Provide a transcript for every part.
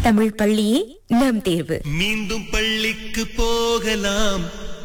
தமிழ் பள்ளியே நம் தேர்வு மீண்டும் பள்ளிக்கு போகலாம்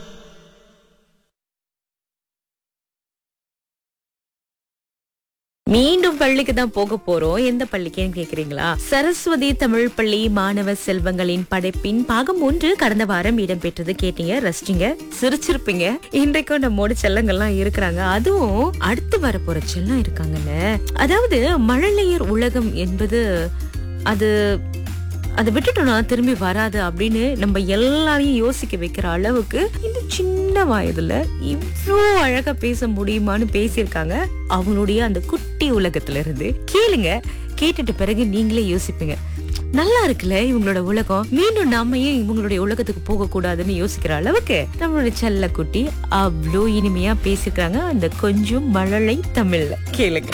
மீண்டும் பள்ளிக்கு தான் போக போறோம் எந்த பள்ளிக்குன்னு கேக்குறீங்களா சரஸ்வதி தமிழ் பள்ளி மாணவ செல்வங்களின் படைப்பின் பாகம் ஒன்று கடந்த வாரம் இடம்பெற்றது கேட்டீங்க ரசிச்சிங்க சிரிச்சிருப்பீங்க இன்றைக்கும் நம்மோட செல்லங்கள்லாம் இருக்கிறாங்க அதுவும் அடுத்து வரப்போற செல்லம் இருக்காங்கல்ல அதாவது மழலையர் உலகம் என்பது அது அதை விட்டுட்டோம்னா திரும்பி வராது அப்படின்னு நம்ம எல்லாரையும் யோசிக்க வைக்கிற அளவுக்கு இந்த சின்ன வயதுல இவ்வளோ அழகா பேச முடியுமான்னு பேசியிருக்காங்க அவங்களுடைய அந்த குட்டி உலகத்துல இருந்து கேளுங்க கேட்டுட்டு பிறகு நீங்களே யோசிப்பீங்க நல்லா இருக்குல்ல இவங்களோட உலகம் மீண்டும் நாம ஏன் இவங்களுடைய உலகத்துக்கு போக கூடாதுன்னு யோசிக்கிற அளவுக்கு நம்மளுடைய செல்ல குட்டி அவ்வளோ இனிமையா பேசியிருக்காங்க அந்த கொஞ்சம் மழலை தமிழ்ல கேளுங்க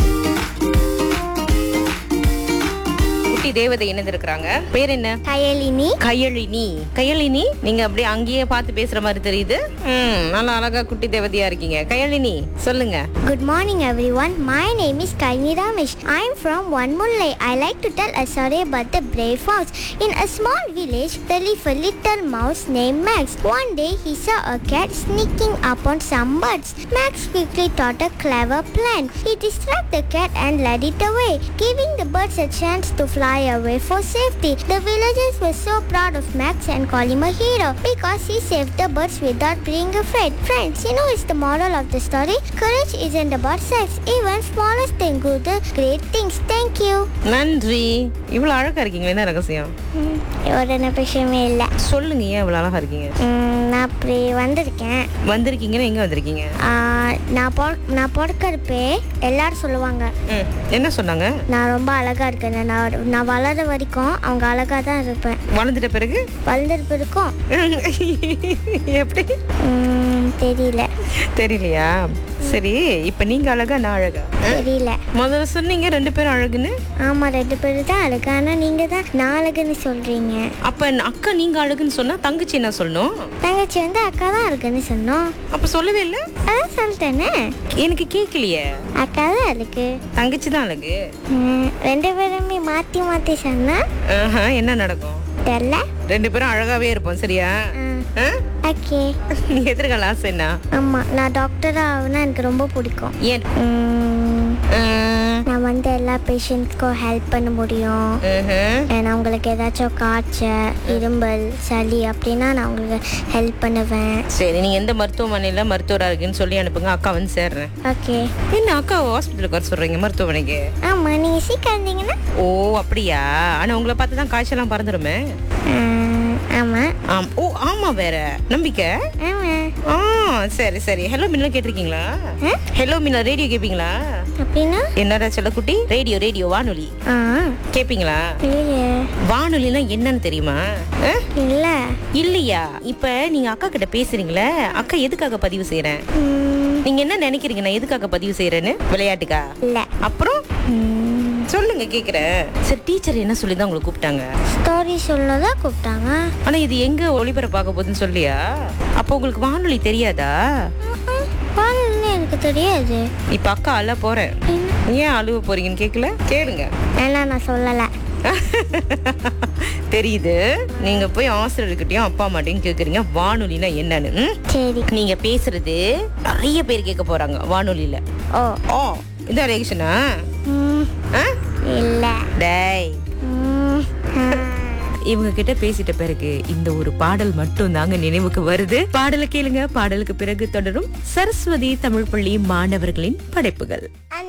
குட்டி தேவதை இணைந்திருக்கிறாங்க பேர் என்ன கயலினி கையளினி கையளினி நீங்க அப்படியே அங்கேயே பார்த்து பேசுற மாதிரி தெரியுது ம் நல்லா அழகா குட்டி தேவதையா இருக்கீங்க கையளினி சொல்லுங்க Good morning everyone. My name is Kaini Ramesh. I am from One Mullai. I like to tell a story about the brave mouse. In a small village, there lived a little mouse named Max. One day, he saw a cat sneaking up on some birds. Max quickly thought a clever plan. He distracted the cat and led it away, giving the birds a chance to fly away for safety. The villagers were so proud of Max and called him a hero because he saved the birds without being afraid. Friends, you know it's the moral of the story. Courage isn't about sex. Even smallest thing do the great things. Thank you. நன்றி இவ்வளவு அழகா இருக்கீங்க என்ன ரகசியம் ம், ஒரு விஷயமே இல்லை சொல்லுங்க ஏன் இவ்வளவு அழகா இருக்கீங்க நான் அப்படி வந்திருக்கேன் வந்திருக்கீங்கன்னா எங்க வந்திருக்கீங்க ஆ, நான் பொ நான் பொறுக்கிறப்பே எல்லாரும் சொல்லுவாங்க ம், என்ன சொன்னாங்க நான் ரொம்ப அழகா இருக்கேன் நான் நான் வளர வரைக்கும் அவங்க அழகா தான் இருப்பேன் வளர்ந்துட்ட பிறகு வளர்ந்துருப்பு இருக்கும் எப்படி ம், தெரியல தெரியலையா சரி இப்ப நீங்க அழகா நான் அழகா தெரியல முதல்ல சொன்னீங்க ரெண்டு பேரும் அழகுன்னு ஆமா ரெண்டு பேரும் தான் அழகு ஆனா நீங்க தான் நான் அழகுன்னு சொல்றீங்க அப்ப அக்கா நீங்க அழகுன்னு சொன்னா தங்கச்சி என்ன சொல்லணும் தங்கச்சி வந்து அக்கா தான் அழகுன்னு சொன்னோம் அப்ப சொல்லவே இல்ல அதான் சொல்லிட்டேனே எனக்கு கேட்கலையே அக்கா தான் அழகு தங்கச்சி தான் அழகு ம், ரெண்டு பேருமே மாத்தி மாத்தி சொன்னா ஆஹா, என்ன நடக்கும் தெரியல ரெண்டு பேரும் அழகாவே இருப்போம் சரியா ஆ? ஓகே நீ எதிர்கால ஆசை என்ன ஆமா நான் டாக்டரா ஆகுனா எனக்கு ரொம்ப பிடிக்கும் ஏன் ம், ஆ, நான் வந்து எல்லா பேஷண்ட்ஸ்க்கும் ஹெல்ப் பண்ண முடியும் ம்ஹும். And அவங்களுக்கு ஏதாச்சும் காய்ச்சல் இரும்பல் சளி அப்படின்னா நான் அவங்களுக்கு ஹெல்ப் பண்ணுவேன் சரி நீங்க எந்த மருத்துவமனையில மருத்துவரா இருக்குன்னு சொல்லி அனுப்புங்க அக்கா வந்து சேர்றேன் ஓகே என்ன அக்கா ஹாஸ்பிட்டலுக்கு வர சொல்றீங்க மருத்துவமனைக்கு ஆமா நீங்க சீக்கிரம் இருந்தீங்கன்னா ஓ அப்படியா ஆனா உங்களை பார்த்து தான் காய்ச்சலாம் பறந்துருமே ம், ஆமா ஆம் ஓ ஆமா வேற நம்பிக்கை ஆமா ஆ சரி சரி ஹலோ மின்னல் கேட்டிருக்கீங்களா ஹலோ மின்னல் ரேடியோ கேப்பீங்களா அப்படின்னா என்னடா செல்லக்குட்டி ரேடியோ ரேடியோ வானொலி ஆ கேப்பீங்களா இல்லையே வானொலினா என்னன்னு தெரியுமா ஆ? இல்ல இல்லையா இப்ப நீங்க அக்கா கிட்ட பேசுறீங்களே அக்கா எதுக்காக பதிவு செய்யறேன் ம், நீங்க என்ன நினைக்கிறீங்க நான் எதுக்காக பதிவு செய்யறேன்னு விளையாட்டுக்கா இல்ல அப்புறம் ம், சொல்லுங்க கேக்குறேன் சரி டீச்சர் என்ன சொல்லி தான் உங்களை கூப்பிட்டாங்க ஸ்டோரி சொல்லதான் கூப்பிட்டாங்க ஆனா இது எங்க ஒளிபரப்பாக போகுதுன்னு சொல்லியா அப்போ உங்களுக்கு வானொலி தெரியாதா பாடல்னு எனக்கு தெரியாது இப்ப அக்கா அழ போறேன் ஏன் அழுவ போறீங்கன்னு கேக்கல கேளுங்க ஏன்னா நான் சொல்லலை தெரியுது நீங்க போய் ஆசிரியர்கிட்டயும் அப்பா அம்மாட்டையும் கேக்குறீங்க வானொலினா என்னன்னு ம்? சரி நீங்க பேசுறது நிறைய பேர் கேட்க போறாங்க வானொலியில ஓ ஓ இதான் ரியாக்ஷனா ம், இல்ல டேய் ம், ஆ. இவங்க கிட்ட பேசிட்ட பிறகு இந்த ஒரு பாடல் மட்டும் தாங்க நினைவுக்கு வருது பாடலை கேளுங்க பாடலுக்கு பிறகு தொடரும் சரஸ்வதி தமிழ் பள்ளி மாணவர்களின் படைப்புகள் அந்த